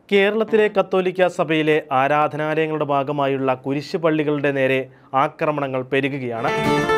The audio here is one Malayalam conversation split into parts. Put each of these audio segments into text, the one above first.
കേരളത്തിലെ കത്തോലിക്ക സഭയിലെ ആരാധനാലയങ്ങളുടെ ഭാഗമായുള്ള കുരിശ് പള്ളികളുടെ നേരെ ആക്രമണങ്ങൾ പെരുകുകയാണ്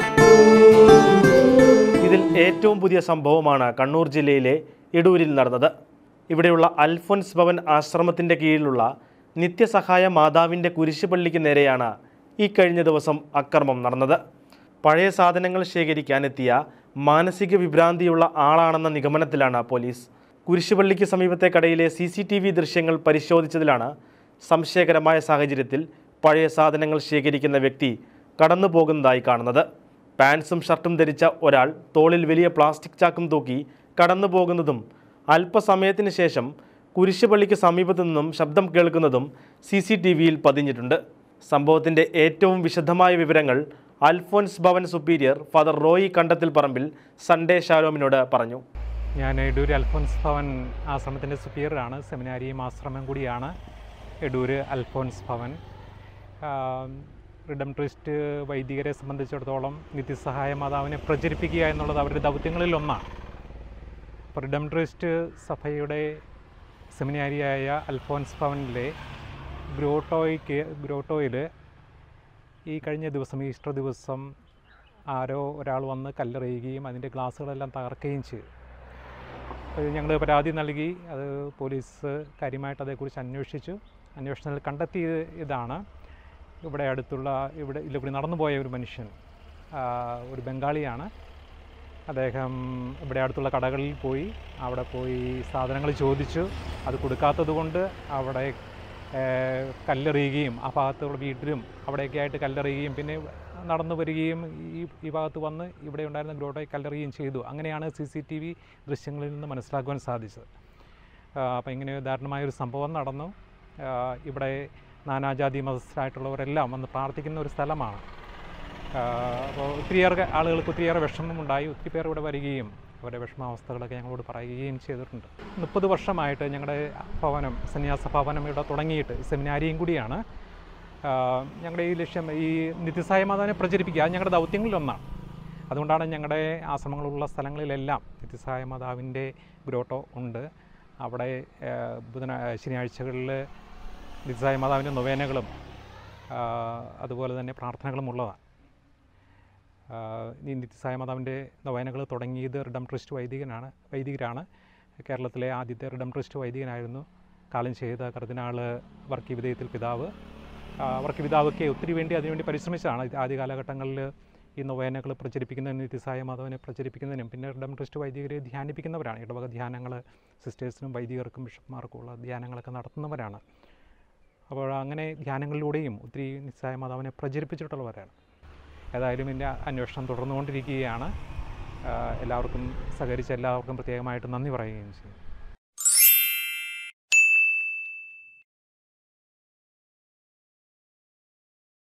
ഇതിൽ ഏറ്റവും പുതിയ സംഭവമാണ് കണ്ണൂർ ജില്ലയിലെ ഇടൂരിൽ നടന്നത് ഇവിടെയുള്ള അൽഫോൻസ് ഭവൻ ആശ്രമത്തിൻ്റെ കീഴിലുള്ള നിത്യസഹായ മാതാവിൻ്റെ കുരിശ് പള്ളിക്ക് നേരെയാണ് ഈ കഴിഞ്ഞ ദിവസം അക്രമം നടന്നത് പഴയ സാധനങ്ങൾ ശേഖരിക്കാൻ എത്തിയ മാനസിക വിഭ്രാന്തിയുള്ള ആളാണെന്ന നിഗമനത്തിലാണ് പോലീസ് കുരിശുപള്ളിക്ക് സമീപത്തെ കടയിലെ സി സി ടി വി ദൃശ്യങ്ങൾ പരിശോധിച്ചതിലാണ് സംശയകരമായ സാഹചര്യത്തിൽ പഴയ സാധനങ്ങൾ ശേഖരിക്കുന്ന വ്യക്തി കടന്നു പോകുന്നതായി കാണുന്നത് പാൻസും ഷർട്ടും ധരിച്ച ഒരാൾ തോളിൽ വലിയ പ്ലാസ്റ്റിക് ചാക്കും തൂക്കി കടന്നു പോകുന്നതും അല്പസമയത്തിന് ശേഷം കുരിശുപള്ളിക്ക് സമീപത്തു നിന്നും ശബ്ദം കേൾക്കുന്നതും സി സി ടി വിയിൽ പതിഞ്ഞിട്ടുണ്ട് സംഭവത്തിൻ്റെ ഏറ്റവും വിശദമായ വിവരങ്ങൾ Alphonse Bhavan superior father Roy Kandathilparambil Sunday ഷാലോമിനോട് പറഞ്ഞു ഞാൻ എടൂർ അൽഫോൻസ് ഭവൻ ആശ്രമത്തിൻ്റെ സുപ്പീരിയറാണ് സെമിനാരിയും ആശ്രമം കൂടിയാണ് എടൂർ അൽഫോൻസ് ഭവൻ റിഡംട്രിസ്റ്റ് വൈദികരെ സംബന്ധിച്ചിടത്തോളം നിത്യസഹായ മാതാവിനെ പ്രചരിപ്പിക്കുക എന്നുള്ളത് അവരുടെ ദൗത്യങ്ങളിൽ ഒന്നാണ് അപ്പോൾ റിഡംട്രിസ്റ്റ് സഭയുടെ സെമിനാരിയായ അൽഫോൻസ് ഭവനിലെ ഗ്രോട്ടോയ്ക്ക് ഗ്രോട്ടോയിൽ ഈ കഴിഞ്ഞ ദിവസം ഈസ്റ്റർ ദിവസം ആരോ ഒരാൾ വന്ന് കല്ലെറിയുകയും അതിൻ്റെ ഗ്ലാസ്സുകളെല്ലാം തകർക്കുകയും ചെയ്തു ഞങ്ങൾ പരാതി നൽകി അത് പോലീസ് കാര്യമായിട്ട് അതേക്കുറിച്ച് അന്വേഷിച്ചു അന്വേഷണത്തിൽ കണ്ടെത്തിയത് ഇതാണ് ഇവിടെ അടുത്തുള്ള ഇവിടെ ഇതിലൂടെ നടന്നുപോയ ഒരു മനുഷ്യൻ ആ, ഒരു ബംഗാളിയാണ് അദ്ദേഹം ഇവിടെ അടുത്തുള്ള കടകളിൽ പോയി അവിടെ പോയി സാധനങ്ങൾ ചോദിച്ചു അത് കൊടുക്കാത്തത് കൊണ്ട് അവിടെ ഏഹ്, കല്ലെറിയുകയും ആ ഭാഗത്തുള്ള വീട്ടിലും അവിടെയൊക്കെ ആയിട്ട് കല്ലെറിയുകയും പിന്നെ നടന്നു വരികയും ഈ ഈ ഭാഗത്ത് വന്ന് ഇവിടെ ഉണ്ടായിരുന്ന ഗ്രോട്ടോയെ കല്ലെറിയുകയും ചെയ്തു അങ്ങനെയാണ് സി സി ടി വി ദൃശ്യങ്ങളിൽ നിന്ന് മനസ്സിലാക്കുവാൻ സാധിച്ചത് അപ്പോൾ ഇങ്ങനെ ദാരുണമായൊരു സംഭവം നടന്നു ആ, ഇവിടെ നാനാജാതി മതസ്ഥരായിട്ടുള്ളവരെല്ലാം വന്ന് പ്രാർത്ഥിക്കുന്ന ഒരു സ്ഥലമാണ് അപ്പോൾ ഒത്തിരിയേറെ ആളുകൾക്ക് ഒത്തിരിയേറെ വിഷമമുണ്ടായി ഒത്തിരി പേർ ഇവിടെ വരികയും അവരുടെ വിഷമാവസ്ഥകളൊക്കെ ഞങ്ങളോട് പറയുകയും ചെയ്തിട്ടുണ്ട് മുപ്പത് വർഷമായിട്ട് ഞങ്ങളുടെ ഭവനം സന്യാസ ഭവനം ഇവിടെ തുടങ്ങിയിട്ട് സെമിനാരിയും കൂടിയാണ് ആ, ഞങ്ങളുടെ ഈ ലക്ഷ്യം ഈ നിത്യസായ മാതാവിനെ പ്രചരിപ്പിക്കുക അത് ഞങ്ങളുടെ ദൗത്യങ്ങളിലൊന്നാണ് അതുകൊണ്ടാണ് ഞങ്ങളുടെ ആശ്രമങ്ങളുള്ള സ്ഥലങ്ങളിലെല്ലാം നിത്യസഹായ മാതാവിൻ്റെ ഗ്രോട്ടോ ഉണ്ട് അവിടെ ആ, ബുധന ശനിയാഴ്ചകളിൽ നിത്യസഹായ മാതാവിൻ്റെ നൊവേനകളും ആ, അതുപോലെ തന്നെ പ്രാർത്ഥനകളും ഉള്ളതാണ് ആ, ഈ നിത്യസായ മാതാവിൻ്റെ നൊവേനകൾ തുടങ്ങിയത് റിഡംട്രിസ്റ്റ് വൈദികനാണ് വൈദികരാണ് കേരളത്തിലെ ആദ്യത്തെ റിഡംട്രിസ്റ്റ് വൈദികനായിരുന്നു കാലം ചെയ്ത കർദിനാൾ വർക്കി വിധേയത്തിൽ പിതാവ് ആ, വർക്കി പിതാവൊക്കെ ഒത്തിരി വേണ്ടി അതിനുവേണ്ടി പരിശ്രമിച്ചതാണ് ഇത് ആദ്യ കാലഘട്ടങ്ങളിൽ ഈ നൊവേനകൾ പ്രചരിപ്പിക്കുന്നതിനും നിത്യസായ മാധവനെ പ്രചരിപ്പിക്കുന്നതിനും പിന്നെ റിഡംട്രിസ്റ്റ് വൈദികരെ ധ്യാനിപ്പിക്കുന്നവരാണ് ഇടവക ധ്യാനങ്ങൾ സിസ്റ്റേഴ്സിനും വൈദികർക്കും ബിഷപ്പ്മാർക്കും ഉള്ള ധ്യാനങ്ങളൊക്കെ നടത്തുന്നവരാണ് അപ്പോൾ അങ്ങനെ ധ്യാനങ്ങളിലൂടെയും ഒത്തിരി നിസ്സായ മാതാവിനെ പ്രചരിപ്പിച്ചിട്ടുള്ളവരാണ് ഏതായാലും ഇതിൻ്റെ അന്വേഷണം തുടർന്നുകൊണ്ടിരിക്കുകയാണ് ആ, എല്ലാവർക്കും സഹകരിച്ച എല്ലാവർക്കും പ്രത്യേകമായിട്ട് നന്ദി പറയുകയും ചെയ്യും